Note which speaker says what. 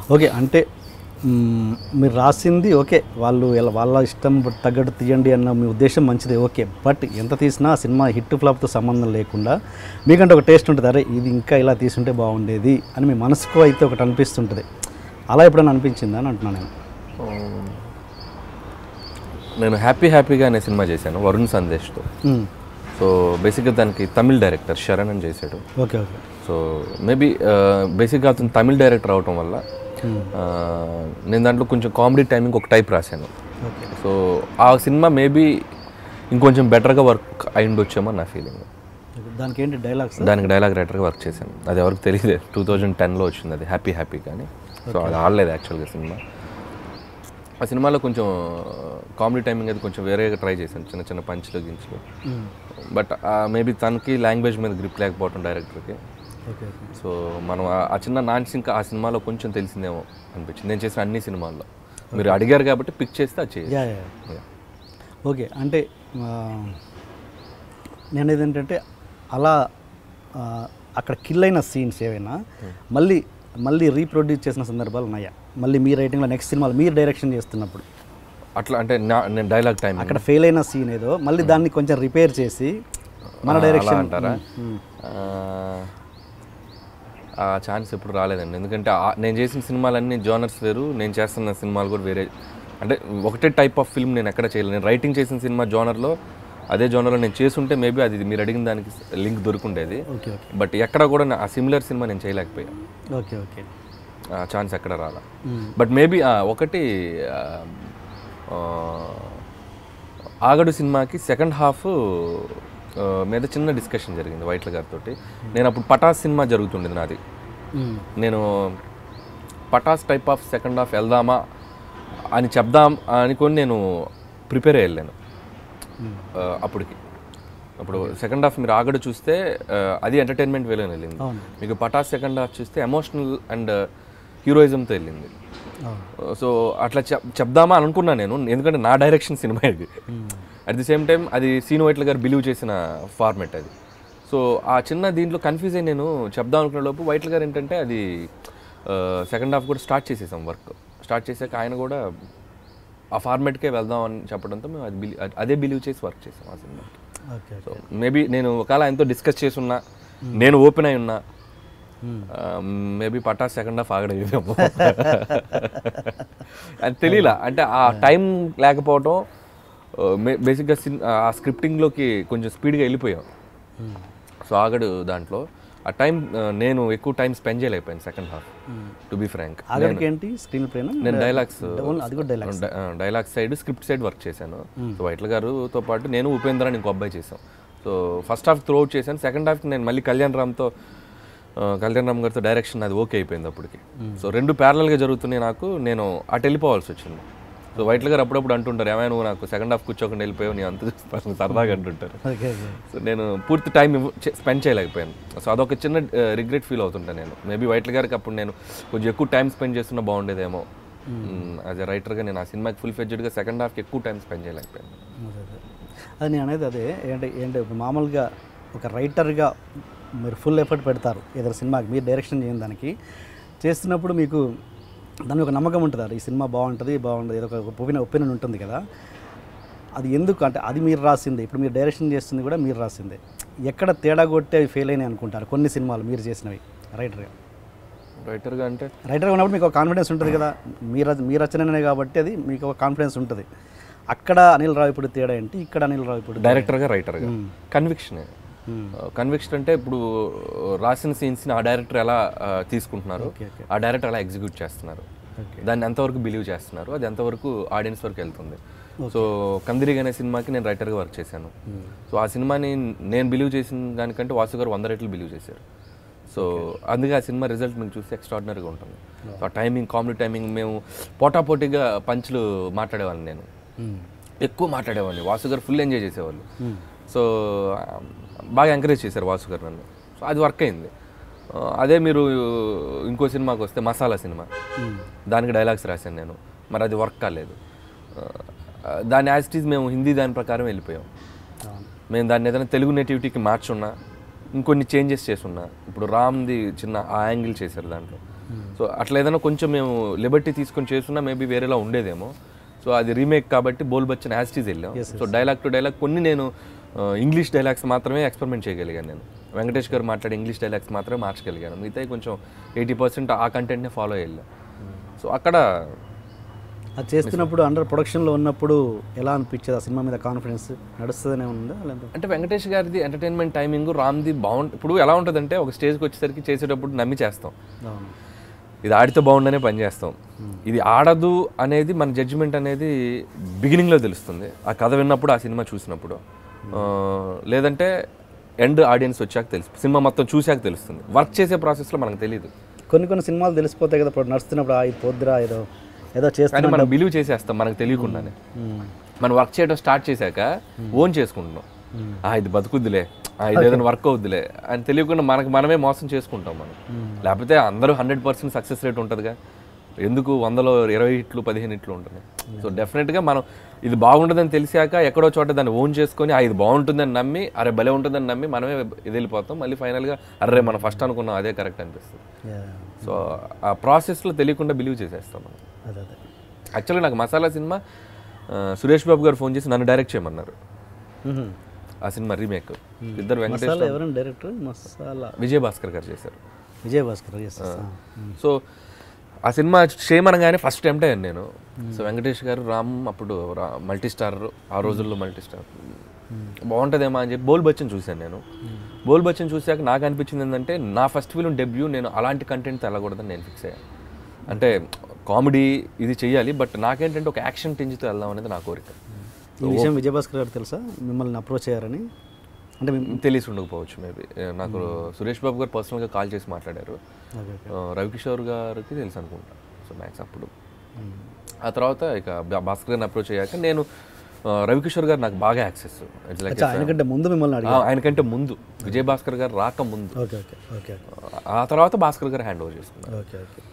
Speaker 1: Okay అంటే మ్మ్, మీరు రాసింది ఓకే వాళ్ళు ఎలా వాళ్ళ ఇష్టం తగ్గట్టు తీయండి అన్న మీ ఉద్దేశం మంచిదే ఓకే బట్ ఎంత తీసినా ఆ సినిమా హిట్ ఫ్లాప్తో సంబంధం లేకుండా మీకంటే ఒక టేస్ట్ ఉంటుంది అరే ఇది ఇంకా ఇలా తీసుంటే బాగుండేది అని మీ మనసుకు అయితే ఒకటి అనిపిస్తుంటుంది అలా ఎప్పుడైనా అనిపించిందా అని అంటున్నాను నేను
Speaker 2: నేను హ్యాపీ హ్యాపీగా అనే సినిమా చేశాను వరుణ్ సందేశ్తో
Speaker 1: మ్మ్.
Speaker 2: సో బేసిక్గా దానికి తమిళ్ డైరెక్టర్ శరణ్ అని చేశాడు
Speaker 1: ఓకే ఓకే
Speaker 2: సో మేబీ బేసిక్గా అతను తమిళ్ డైరెక్టర్ అవటం వల్ల ఆ, నేను దాంట్లో కొంచెం కామెడీ టైమింగ్ ఒక టైప్ రాశాను
Speaker 1: ఓకే
Speaker 2: సో ఆ సినిమా మేబీ ఇంకొంచెం బెటర్గా వర్క్ అయి ఉండొచ్చేమో నా ఫీలింగ్
Speaker 1: దానికి ఏంటి డైలాగ్స్
Speaker 2: దానికి డైలాగ్ రైటర్గా వర్క్ చేశాను అది ఎవరికి తెలియదు టూ థౌజండ్ టెన్లో వచ్చింది అది హ్యాపీ హ్యాపీ కానీ సో అది ఆడలేదు యాక్చువల్గా సినిమా ఆ సినిమాలో కొంచెం కామెడీ టైమింగ్ అది కొంచెం వేరేగా ట్రై చేశాను చిన్న చిన్న పంచులు గించులు బట్ మేబీ తనకి లాంగ్వేజ్ మీద గ్రిప్ లేకపోవడం డైరెక్టర్కి
Speaker 1: ఓకే ఓకే
Speaker 2: సో మనం ఆ- ఆ చిన్న నాన్స్ ఇంకా ఆ సినిమాలో కొంచెం తెలిసిందేమో అనిపించింది నేను చేసిన అన్ని సినిమాల్లో మీరు అడిగారు కాబట్టి పిక్ చేస్తే అది చేయాలి
Speaker 1: యా యా ఓకే అంటే ఆ, నేను ఏదంటే అలా ఆ, అక్కడ కిల్ అయిన సీన్స్ ఏవైనా మళ్ళీ మళ్ళీ రీప్రొడ్యూస్ చేసిన సందర్భాలు ఉన్నాయా మళ్ళీ మీ రైటింగ్లో నెక్స్ట్ సినిమాలు మీరు డైరెక్షన్ చేస్తున్నప్పుడు
Speaker 2: అట్లా అంటే నా నేను డైలాగ్ టైం
Speaker 1: అక్కడ ఫెయిల్ అయిన సీన్ ఏదో మళ్ళీ దాన్ని కొంచెం రిపేర్ చేసి మన డైరెక్షన్
Speaker 2: అంటారా ఆ, ఆ ఛాన్స్ ఎప్పుడు రాలేదండి ఎందుకంటే ఆ- నేను చేసిన సినిమాలన్నీ జోనర్స్ వేరు నేను చేస్తున్న సినిమాలు కూడా వేరే అంటే ఒకటే టైప్ ఆఫ్ ఫిల్మ్ నేను ఎక్కడ చేయలేదు నేను రైటింగ్ చేసిన సినిమా జోనర్లో అదే జోనర్లో నేను చేసుంటే మేబీ అది మీరు అడిగిన దానికి లింక్ దొరుకుండేది
Speaker 1: ఓకే ఓకే
Speaker 2: బట్ ఎక్కడ కూడా నా- ఆ సిమిలర్ సినిమా నేను చేయలేకపోయా
Speaker 1: ఓకే ఓకే
Speaker 2: ఆ ఛాన్స్ ఎక్కడ రాలా బట్ మేబీ ఒకటి ఆ, ఆ, ఆగడు సినిమాకి సెకండ్ హాఫ్ మీద చిన్న డిస్కషన్ జరిగింది వైట్ల గారితో నేను అప్పుడు పటాస్ సినిమా జరుగుతుండేది నాది
Speaker 1: మ్మ్.
Speaker 2: నేను Pataas type of second half వెళ్దామా అని చెప్దాం అనుకొని నేను ప్రిపేర్ అయ్యి వెళ్ళాను ఆ, అప్పటికి అప్పుడు సెకండ్ హాఫ్ మీరు ఆగడు చూస్తే ఆ, అది ఎంటర్టైన్మెంట్ వేలో వెళ్ళింది
Speaker 1: అవును.
Speaker 2: మీకు పటాస్ సెకండ్ హాఫ్ చూస్తే ఎమోషనల్ అండ్ హీరోయిజంతో వెళ్ళింది
Speaker 1: అవును
Speaker 2: సో అట్లా చెప్ చెప్దామా అని అనుకున్నా నేను ఎందుకంటే నా డైరెక్షన్ సినిమా ఇది అట్ ది సేమ్ టైం అది సీను వైట్ల గారు బిలీవ్ చేసిన ఫార్మెట్ అది సో ఆ చిన్న దీంట్లో కన్ఫ్యూజ్ అయ్యి నేను చెప్దాం అనుకునే లోపు వైట్ల గారు ఏంటంటే అది సెకండ్ హాఫ్ కూడా స్టార్ట్ చేసేసాం వర్క్ స్టార్ట్ చేశాక ఆయన కూడా ఆ ఫార్మెట్కే వెళ్దాం అని చెప్పడంతో మేము అది బిలీవ్ అదే బిలీవ్ చేసి వర్క్ చేసాం ఆ సినిమా
Speaker 1: ఓకే
Speaker 2: సో మేబీ నేను ఒకవేళ ఆయనతో డిస్కస్ చేసి ఉన్నా నేను ఓపెన్ అయి ఉన్నా మేబీ పటా సెకండ్ హాఫ్ ఆగడేదేమో అది తెలియలా అంటే ఆ టైం లేకపోవడం బేసిక్గా ఆ స్క్రిప్టింగ్లోకి కొంచెం స్పీడ్గా వెళ్ళిపోయాం సో ఆగడు దాంట్లో ఆ టైం నేను ఎక్కువ టైం స్పెండ్ చేయలేకపోయాను second half to be frank
Speaker 1: ఆఖరికి ఏంటి స్క్రీన్ ప్లేనా
Speaker 2: నేను డైలాగ్స్
Speaker 1: అది కూడా dialogues
Speaker 2: dialogue side script side work చేశాను సో వైట్ల గారుతో పాటు నేను ఉపేంద్ర అని ఇంకో అబ్బాయి చేశాం so first half throughout చేశాను సెకండ్ హాఫ్ నేను మళ్ళీ కళ్యాణ్ రామ్తో ఆ, కళ్యాణ్ రామ్ గారితో డైరెక్షన్ అది ఓకే అయిపోయింది అప్పటికి సో రెండు ప్యారలల్గా జరుగుతున్నాయి నాకు నేను అటు వెళ్ళిపోవాల్సి వచ్చింది సో వైట్ల గారు అప్పుడప్పుడు అంటుంటారు ఏమైనా నువ్వు నాకు సెకండ్ హాఫ్ కూర్చోకుండా వెళ్ళిపోయావు నీ అంత చూస్తాను సరదాగా అంటుంటారు
Speaker 1: ఓకే ఓకే
Speaker 2: సో నేను పూర్తి టైం స్పెండ్ చేయలేకపోయాను సో అదొక చిన్న రిగ్రెట్ ఫీల్ అవుతుంటా నేను మేబీ వైట్ల గారికి అప్పుడు నేను కొంచెం ఎక్కువ టైం స్పెండ్ చేస్తున్నా బాగుండేదేమో యాజ్ ఎ రైటర్గా నేను ఆ సినిమాకి ఫుల్ ఫెడ్జెడ్గా సెకండ్ హాఫ్కి ఎక్కువ టైం స్పెండ్ చేయలేకపోయాను
Speaker 1: అదే, అదే. అది నేను అనేది అదే ఏంటి ఏంటి ఇప్పుడు మామూలుగా ఒక రైటర్గా మీరు ఫుల్ ఎఫర్ట్ పెడతారు ఏదైనా సినిమాకి మీరు డైరెక్షన్ చేయని దానికి చేస్తున్నప్పుడు మీకు దాని ఒక నమ్మకం ఉంటుంది అరే ఈ సినిమా బాగుంటుంది బాగుంటుంది ఏదో ఒక ఒపీనియన్ ఒపీనియన్ ఉంటుంది కదా అది ఎందుకు అంటే అది మీరు రాసిందే ఇప్పుడు మీరు డైరెక్షన్ చేస్తుంది కూడా మీరు రాసిందే ఎక్కడ తేడా కొట్టి అవి ఫెయిల్ అయినాయి అనుకుంటారు కొన్ని సినిమాలు మీరు చేసినవి రైటర్గా
Speaker 2: రైటర్గా అంటే
Speaker 1: రైటర్గా ఉన్నప్పుడు మీకు ఒక కాన్ఫిడెన్స్ ఉంటుంది కదా మీ రచ మీ రచననే కాబట్టి అది మీకు ఒక కాన్ఫిడెన్స్ ఉంటుంది అక్కడ అనిల్ రావు ఇప్పుడు తేడా ఏంటి ఇక్కడ అనిల్ రావు ఇప్పుడు
Speaker 2: డైరెక్టర్గా రైటర్గా కన్విక్షనే
Speaker 1: Hmm.
Speaker 2: కన్విక్షన్ అంటే ఇప్పుడు రాసిన సీన్స్ని ఆ డైరెక్టర్ ఎలా ఆ, తీసుకుంటున్నారు
Speaker 1: ఓకే, ఓకే.
Speaker 2: ఆ డైరెక్టర్ ఎలా ఎగ్జిక్యూట్ చేస్తున్నారు
Speaker 1: ఓకే
Speaker 2: దాన్ని ఎంతవరకు బిలీవ్ చేస్తున్నారు అది ఎంతవరకు ఆడియన్స్ వరకు వెళ్తుంది సో కందిరిగ్ అనే సినిమాకి నేను రైటర్గా వర్క్ చేశాను సో ఆ సినిమాని నేను బిలీవ్ చేసిన దానికంటే వాసు గారు వంద రెట్లు బిలీవ్ చేశారు సో అందుకే ఆ సినిమా రిజల్ట్ మీకు చూస్తే ఎక్స్ట్రాడినరీగా ఉంటుంది సో ఆ టైమింగ్ కామెడీ టైమింగ్ మేము పోటాపోటీగా పంచులు మాట్లాడేవాళ్ళని నేను ఎక్కువ మాట్లాడేవాడిని వాసు గారు ఫుల్ ఎంజాయ్ చేసేవాళ్ళు సో ఆ, బాగా ఎంకరేజ్ చేశారు వాసు గారు నన్ను సో అది వర్క్ అయింది ఆ, అదే మీరు ఇంకో సినిమాకి వస్తే మసాలా సినిమా దానికి డైలాగ్స్ రాశాను నేను మరి అది వర్క్ కాలేదు ఆ, దాని యాజ్ ఇట్ ఈజ్ మేము హిందీ దాని ప్రకారం వెళ్ళిపోయాం
Speaker 1: అవును.
Speaker 2: మేము దాన్ని ఏదైనా తెలుగు నేటివిటీకి మార్చున్నా ఇంకొన్ని చేంజెస్ చేసున్నా ఇప్పుడు రామ్ది చిన్న ఆ యాంగిల్ చేశారు దాంట్లో సో అట్లా ఏదైనా కొంచెం మేము లిబర్టీ తీసుకొని చేస్తున్నా మేబీ వేరేలా ఉండేదేమో సో అది రీమేక్ కాబట్టి బోల్ బచ్చన్ యాస్టీస్ వెళ్ళాం సో డైలాగ్ టు డైలాగ్ కొన్ని నేను ఇంగ్లీష్ డైలాగ్స్ మాత్రమే ఎక్స్పెరిమెంట్ చేయగలిగాను నేను వెంకటేష్ గారు మాట్లాడే ఇంగ్లీష్ డైలాగ్స్ మాత్రమే మార్చగలిగాను మిగతా కొంచెం ఎయిటీ పర్సెంట్ ఆ కంటెంట్నే ఫాలో అయ్యాను సో అక్కడ
Speaker 1: అది చేస్తున్నప్పుడు అండర్ ప్రొడక్షన్లో ఉన్నప్పుడు ఎలా అనిపించేది ఆ సినిమా మీద కాన్ఫిడెన్స్ నడుస్తుందనే ఉందా లేదా
Speaker 2: అంటే వెంకటేష్ గారిది ఎంటర్టైన్మెంట్ టైమింగ్ రామ్ది బాగుంటుంది ఇప్పుడు ఎలా ఉంటుందంటే ఒక స్టేజ్కి వచ్చేసరికి చేసేటప్పుడు నమ్మి చేస్తాం
Speaker 1: అవును
Speaker 2: ఇది ఆడితే బాగుండనే పని చేస్తాం ఇది ఆడదు అనేది మన జడ్జిమెంట్ అనేది బిగినింగ్లో తెలుస్తుంది ఆ కథ విన్నప్పుడు ఆ సినిమా చూసినప్పుడు ఆ, లేదంటే ఎండ్ ఆడియన్స్ వచ్చాక తెలుసు సినిమా మొత్తం చూశాక తెలుస్తుంది వర్క్ చేసే ప్రాసెస్లో మనకు తెలియదు
Speaker 1: కొన్ని కొన్ని సినిమాలు తెలిసిపోతాయి కదా ఇప్పుడు నడుస్తున్నప్పుడు ఆ ఇది పోద్దురా ఏదో ఏదో
Speaker 2: కానీ
Speaker 1: చేస్తున్నా
Speaker 2: మనం బిలీవ్ చేసేస్తాం మనకు తెలియకుండానే మనం వర్క్ చేయడం స్టార్ట్ చేశాక ఓన్ చేసుకుంటున్నాం ఆ ఇది బతుకుద్దిలే ఆ ఇది ఏదైనా వర్క్ అవుద్దిలే అని తెలియకుండా మనకు మనమే మోసం చేసుకుంటాం మనం లేకపోతే అందరూ హండ్రెడ్ పర్సెంట్ సక్సెస్ రేట్ ఉంటుందిగా ఎందుకు వందలో ఇరవై ఇట్లు పదిహేను ఇట్లు ఉంటుంది సో డెఫినెట్గా మనం ఇది బాగుంటుందని తెలిసాక ఎక్కడో చోట దాన్ని ఓన్ చేసుకొని ఆ ఇది బాగుంటుందని నమ్మి అరే భలే ఉంటుందని నమ్మి మనమే ఇది వెళ్ళిపోతాం మళ్ళీ ఫైనల్గా అరే మనం ఫస్ట్ అనుకున్నాం అదే కరెక్ట్ అనిపిస్తుంది సో ఆ ప్రాసెస్లో తెలియకుండా బిలీవ్ చేసేస్తాం మనం
Speaker 1: అదే అదే
Speaker 2: యాక్చువల్గా నాకు మసాలా సినిమా ఆ, సురేష్ బాబు గారు ఫోన్ చేసి నన్ను డైరెక్ట్ చేయమన్నారు
Speaker 1: మ్మ్.
Speaker 2: ఆ సినిమా రీమేక్ ఇద్దరు వెంకటేష్
Speaker 1: మసాలా ఎవరైనా డైరెక్టర్ మసాలా
Speaker 2: విజయ్ భాస్కర్ గారు చేశారు
Speaker 1: విజయ్ భాస్కర్ ఎస్
Speaker 2: సో ఆ సినిమా చేయమనగానే ఫస్ట్ అటెంప్ట్ అయ్యాను నేను సో వెంకటేష్ గారు రామ్ అప్పుడు మల్టీ స్టార్ ఆ రోజుల్లో మల్టీ స్టార్ బాగుంటుందేమో అని చెప్పి బోల్ బచ్చన్ చూశాను నేను బోల్ బచ్చన్ చూశాక నాకు అనిపించింది ఏంటంటే నా ఫస్ట్ ఫిల్మ్ డెబ్యూ నేను అలాంటి కంటెంట్ వెళ్ళకూడదని నేను ఫిక్స్ అయ్యాను అంటే కామెడీ ఇది చెయ్యాలి బట్ నాకేంటంటే ఒక యాక్షన్ టింజ్తో వెళ్దాం అనేది నా కోరిక
Speaker 1: ఈ విషయం విజయ్ భాస్కర్ గారు తెలుసా మిమ్మల్ని అప్రోచ్ అయ్యారని అంటే మీ-
Speaker 2: తెలిసి ఉండకపోవచ్చు మేబీ నాకు సురేష్ బాబు గారు పర్సనల్గా కాల్ చేసి మాట్లాడారు
Speaker 1: ఓకే ఓకే
Speaker 2: ఆ, రవికిషోర్ గారికి తెలుసు అనుకుంటా సో మ్యాక్స్ అప్పుడు ఆ తర్వాత ఇక బా- భాస్కర్ గారిని అప్రోచ్ అయ్యాక నేను ఆ, రవికిషోర్ గారు నాకు బాగా యాక్సెస్ ఇట్స్ లైక్
Speaker 1: అచ్చా ఆయనకంటే ముందు మిమ్మల్ని అడిగారు
Speaker 2: ఆయనకంటే ముందు విజయ్ భాస్కర్ గారు రాక ముందు
Speaker 1: ఓకే ఓకే ఓకే
Speaker 2: ఆ తర్వాత భాస్కర్ గారు హ్యాండ్ ఓవర్ చేసుకున్నారు
Speaker 1: ఓకే ఓకే